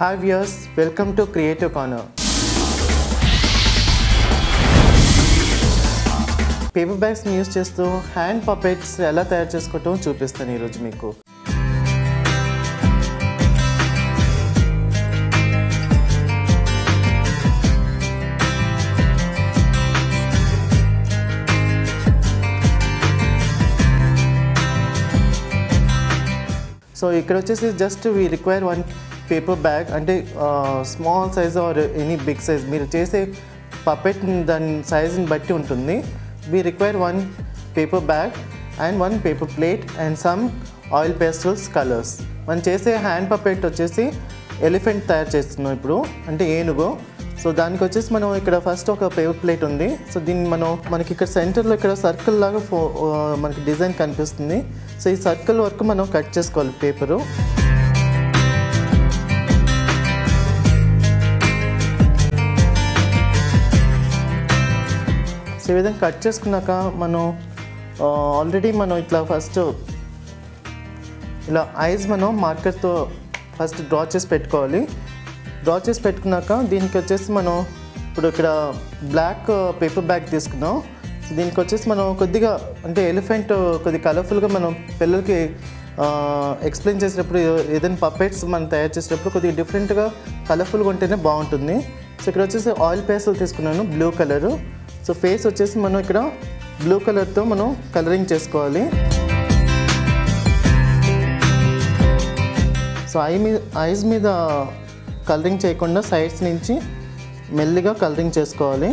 hi viewers welcome to creative corner paper బ్యాగ్స్ని use చేస్తూ hand puppets ఎలా తయారు చేసుకోవటం చూపిస్తాను ఈరోజు మీకు సో ఇక్కడ వచ్చేసి just we require one paper bag అంటే small size or any big size మీరు చేసే పపెట్ దాని సైజుని బట్టి ఉంటుంది we require one paper bag and one paper plate and some oil pastels colours మనం చేసే హ్యాండ్ పపెట్ వచ్చేసి ఎలిఫెంట్ తయారు చేస్తున్నాం ఇప్పుడు అంటే ఏనుగు సో దానికి వచ్చేసి మనం ఇక్కడ ఫస్ట్ ఒక పేపర్ ప్లేట్ ఉంది సో దీన్ని మనం మనకి ఇక్కడ సెంటర్లో ఇక్కడ సర్కిల్ లాగా ఫో ఆ, మనకి డిజైన్ కనిపిస్తుంది సో ఈ సర్కిల్ వరకు మనం కట్ చేసుకోవాలి పేపరు సో ఈ విధంగా కట్ చేసుకున్నాక మనం ఆల్రెడీ మనం ఇట్లా ఫస్ట్ ఇలా ఐస్ మనం మార్కర్తో ఫస్ట్ డ్రా చేసి పెట్టుకోవాలి డ్రా చేసి పెట్టుకున్నాక దీనికి వచ్చేసి మనం ఇప్పుడు ఇక్కడ బ్లాక్ పేపర్ బ్యాగ్ తీసుకున్నాం సో దీనికి వచ్చేసి మనం కొద్దిగా అంటే ఎలిఫెంట్ కొద్దిగా కలర్ఫుల్గా మనం పిల్లలకి ఎక్స్ప్లెయిన్ చేసేటప్పుడు ఏదైనా పపెట్స్ మనం తయారు చేసేటప్పుడు కొద్దిగా డిఫరెంట్గా కలర్ఫుల్గా ఉంటేనే బాగుంటుంది సో ఇక్కడ వచ్చేసి ఆయిల్ పేస్ట్లు తీసుకున్నాను బ్లూ కలరు సో ఫేస్ వచ్చేసి మనం ఇక్కడ బ్లూ కలర్తో మనం కలరింగ్ చేసుకోవాలి సో ఐ మీద ఐస్ మీద కలరింగ్ చేయకుండా సైడ్స్ నుంచి మెల్లిగా కలరింగ్ చేసుకోవాలి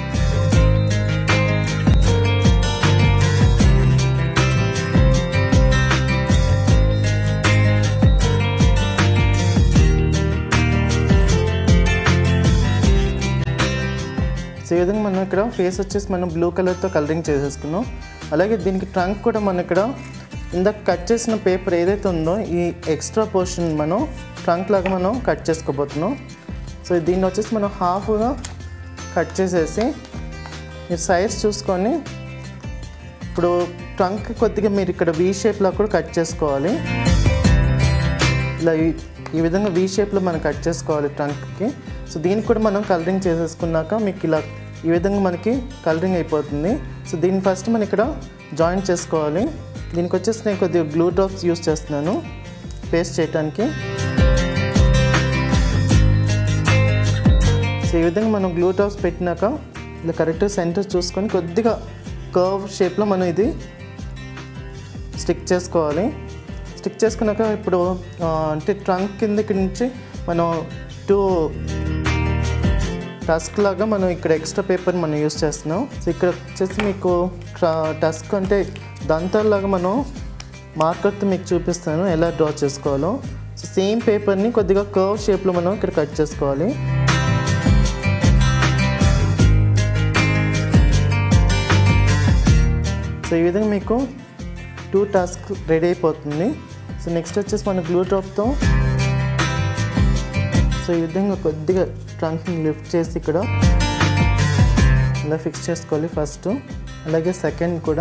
సో ఈ విధంగా మనం ఇక్కడ ఫేస్ వచ్చేసి మనం బ్లూ కలర్తో కలరింగ్ చేసేసుకున్నాం అలాగే దీనికి ట్రంక్ కూడా మనం ఇక్కడ ఇందాక కట్ చేసిన పేపర్ ఏదైతే ఉందో ఈ ఎక్స్ట్రా పోర్షన్ మనం ట్రంక్ లాగా మనం కట్ చేసుకోబోతున్నాం సో దీన్ని వచ్చేసి మనం హాఫ్గా కట్ చేసేసి మీరు సైజ్ చూసుకొని ఇప్పుడు ట్రంక్ కొద్దిగా మీరు ఇక్కడ వీ షేప్లో కూడా కట్ చేసుకోవాలి ఇలా ఈ- ఈ విధంగా వీ షేప్లో మనం కట్ చేసుకోవాలి ట్రంక్కి సో దీనికి కూడా మనం కలరింగ్ చేసేసుకున్నాక మీకు ఇలా ఈ విధంగా మనకి కలరింగ్ అయిపోతుంది సో దీన్ని ఫస్ట్ మనం ఇక్కడ జాయిన్ చేసుకోవాలి దీనికి వచ్చేసి నేను కొద్దిగా గ్లూ డ్రాప్స్ యూస్ చేస్తున్నాను పేస్ట్ చేయడానికి సో ఈ విధంగా మనం గ్లూ డ్రాప్స్ పెట్టినాక ఇలా కరెక్ట్ సెంటర్ చూసుకొని కొద్దిగా కర్వ్ షేప్లో మనం ఇది స్టిక్ చేసుకోవాలి స్టిక్ చేసుకున్నాక ఇప్పుడు ఆ, అంటే ట్రంక్ కిందకి నుంచి మనం టూ టస్క్ లాగా మనం ఇక్కడ ఎక్స్ట్రా పేపర్ మనం యూస్ చేస్తున్నాం సో ఇక్కడ వచ్చేసి మీకు టస్క్ అంటే దంతాల్లాగా మనం మార్కర్తో మీకు చూపిస్తాను ఎలా డ్రా చేసుకోవాలో సో సేమ్ పేపర్ని కొద్దిగా కర్వ్ షేప్లో మనం ఇక్కడ కట్ చేసుకోవాలి సో ఈ విధంగా మీకు టూ టాస్క్ రెడీ అయిపోతుంది సో నెక్స్ట్ వచ్చేసి మన గ్లూ డ్రాప్తో సో ఈ విధంగా కొద్దిగా ట్రంక్ని లిఫ్ట్ చేసి ఇక్కడ ఇలా ఫిక్స్ చేసుకోవాలి ఫస్ట్ అలాగే సెకండ్ కూడా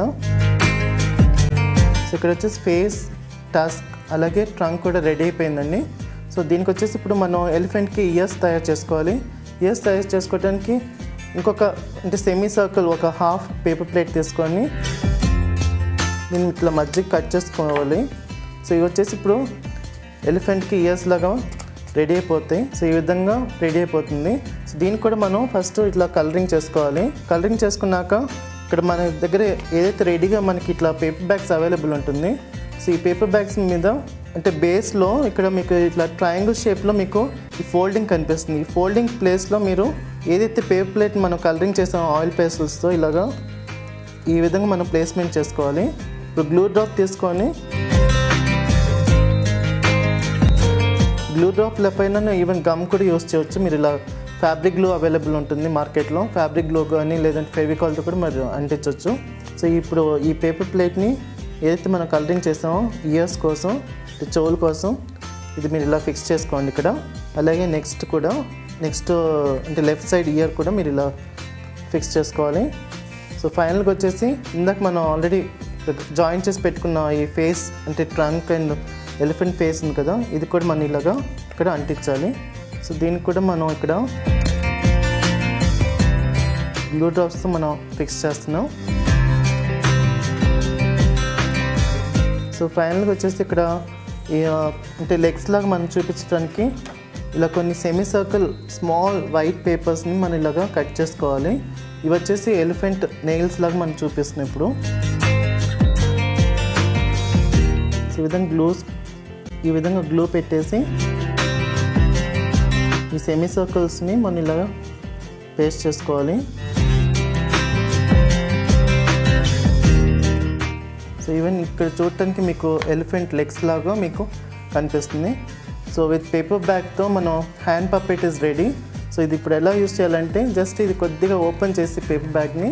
సో ఇక్కడ వచ్చేసి ఫేస్ టాస్క్ అలాగే ట్రంక్ కూడా రెడీ అయిపోయిందండి సో దీనికి వచ్చేసి ఇప్పుడు మనం ఎలిఫెంట్కి ఇయర్స్ తయారు చేసుకోవాలి ఇయర్స్ తయారు చేసుకోవడానికి ఇంకొక అంటే సెమీ సర్కిల్ ఒక హాఫ్ పేపర్ ప్లేట్ తీసుకొని దీన్ని ఇట్లా మధ్యకి కట్ చేసుకోవాలి సో ఇవి వచ్చేసి ఇప్పుడు ఎలిఫెంట్కి ఇయర్స్ లాగా రెడీ అయిపోతాయి సో ఈ విధంగా రెడీ అయిపోతుంది సో దీనికి కూడా మనం ఫస్ట్ ఇట్లా కలరింగ్ చేసుకోవాలి కలరింగ్ చేసుకున్నాక ఇక్కడ మన దగ్గర ఏదైతే రెడీగా మనకి ఇట్లా పేపర్ బ్యాగ్స్ అవైలబుల్ ఉంటుంది సో ఈ పేపర్ బ్యాగ్స్ మీద అంటే బేస్లో ఇక్కడ మీకు ఇట్లా ట్రయాంగిల్ షేప్లో మీకు ఈ ఫోల్డింగ్ కనిపిస్తుంది ఈ ఫోల్డింగ్ ప్లేస్లో మీరు ఏదైతే పేపర్ ప్లేట్ మనం కలరింగ్ చేసాం ఆయిల్ పేస్టల్స్తో ఇలాగా ఈ విధంగా మనం ప్లేస్మెంట్ చేసుకోవాలి ఇప్పుడు గ్లూ డ్రాప్ తీసుకొని గ్లూ డ్రాప్ల పైన ఈవెన్ గమ్ కూడా యూస్ చేయవచ్చు మీరు ఇలా ఫ్యాబ్రిక్ గ్లూ అవైలబుల్ ఉంటుంది మార్కెట్లో ఫ్యాబ్రిక్ గ్లూ కానీ లేదంటే ఫెవికాల్తో కూడా మరి అంటించవచ్చు సో ఇప్పుడు ఈ పేపర్ ప్లేట్ని ఏదైతే మనం కలరింగ్ చేసామో ఇయర్స్ కోసం అంటే చెవుల కోసం ఇది మీరు ఇలా ఫిక్స్ చేసుకోండి ఇక్కడ అలాగే నెక్స్ట్ కూడా నెక్స్ట్ అంటే లెఫ్ట్ సైడ్ ఇయర్ కూడా మీరు ఇలా ఫిక్స్ చేసుకోవాలి సో ఫైనల్గా వచ్చేసి ఇందాక మనం ఆల్రెడీ జాయిన్ చేసి పెట్టుకున్న ఈ ఫేస్ అంటే ట్రంక్ అండ్ ఎలిఫెంట్ ఫేస్ ఉంది కదా ఇది కూడా మనం ఇలాగా ఇక్కడ అంటించాలి సో దీనికి కూడా మనం ఇక్కడ గ్లూ డ్రాప్స్తో మనం ఫిక్స్ చేస్తున్నాం సో ఫైనల్గా వచ్చేసి ఇక్కడ ఈ, ఆ, అంటే లెగ్స్ లాగా మనం చూపించడానికి ఇలా కొన్ని సెమీ సర్కిల్ స్మాల్ వైట్ పేపర్స్ని మనం ఇలాగా కట్ చేసుకోవాలి ఇవి వచ్చేసి ఎలిఫెంట్ నెయిల్స్ లాగా మనం చూపిస్తున్నాం ఇప్పుడు సో ఈ విధంగా గ్లూస్ ఈ విధంగా గ్లూ పెట్టేసి ఈ సెమీ సర్కిల్స్ని మనం ఇలాగా పేస్ట్ చేసుకోవాలి సో ఈవెన్ ఇక్కడ చూడటానికి మీకు ఎలిఫెంట్ లెగ్స్ లాగా మీకు కనిపిస్తుంది సో విత్ పేపర్ బ్యాగ్తో మనం hand puppet is ready so ఇది ఇప్పుడు ఎలా యూస్ చేయాలంటే జస్ట్ ఇది కొద్దిగా ఓపెన్ చేసి పేపర్ బ్యాగ్ని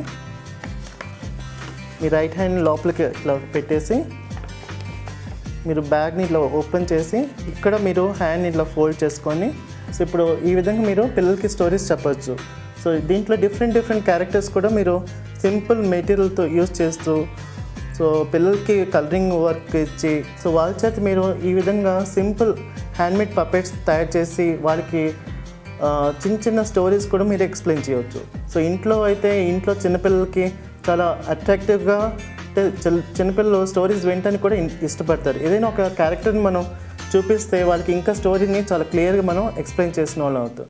మీ రైట్ హ్యాండ్ లోపలికి ఇట్లా పెట్టేసి మీరు బ్యాగ్ని ఇట్లా ఓపెన్ చేసి ఇక్కడ మీరు హ్యాండ్ ఇట్లా ఫోల్డ్ చేసుకొని సో ఇప్పుడు ఈ విధంగా మీరు పిల్లలకి స్టోరీస్ చెప్పొచ్చు సో దీంట్లో డిఫరెంట్ డిఫరెంట్ క్యారెక్టర్స్ కూడా మీరు సింపుల్ మెటీరియల్తో యూస్ చేస్తూ సో పిల్లలకి కలరింగ్ వర్క్ ఇచ్చి సో వాళ్ళ చేత మీరు ఈ విధంగా సింపుల్ హ్యాండ్మేడ్ పపెట్స్ తయారు చేసి వాళ్ళకి ఆ, చిన్న చిన్న స్టోరీస్ కూడా మీరు ఎక్స్ప్లెయిన్ చేయవచ్చు సో ఇంట్లో అయితే ఇంట్లో చిన్నపిల్లలకి చాలా అట్రాక్టివ్గా అంటే చిల్- చిన్నపిల్లలు స్టోరీస్ వినటానికి కూడా ఇన్- ఇష్టపడతారు ఏదైనా ఒక క్యారెక్టర్ని మనం చూపిస్తే వాళ్ళకి ఇంకా స్టోరీని చాలా క్లియర్గా మనం ఎక్స్ప్లెయిన్ చేసిన వాళ్ళం అవుతాం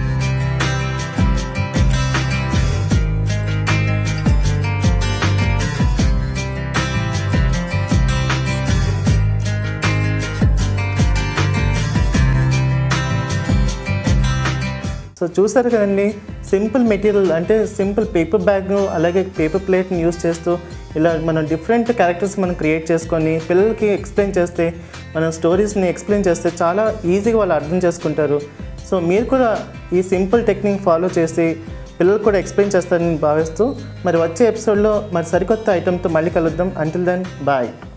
సో చూసారు కదండి సింపుల్ మెటీరియల్ అంటే సింపుల్ పేపర్ బ్యాగ్ అలాగే పేపర్ ప్లేట్ని యూస్ చేస్తూ ఇలా మనం డిఫరెంట్ క్యారెక్టర్స్ మనం క్రియేట్ చేసుకొని పిల్లలకి ఎక్స్ప్లెయిన్ చేస్తే మన స్టోరీస్ని ఎక్స్ప్లెయిన్ చేస్తే చాలా ఈజీగా వాళ్ళు అర్థం చేసుకుంటారు సో మీరు కూడా ఈ సింపుల్ టెక్నిక్ ఫాలో చేసి పిల్లలకు కూడా ఎక్స్ప్లెయిన్ చేస్తారని భావిస్తూ మరి వచ్చే ఎపిసోడ్లో మరి సరికొత్త ఐటెంతో మళ్ళీ కలుద్దాం అంటిల్ దెన్ బాయ్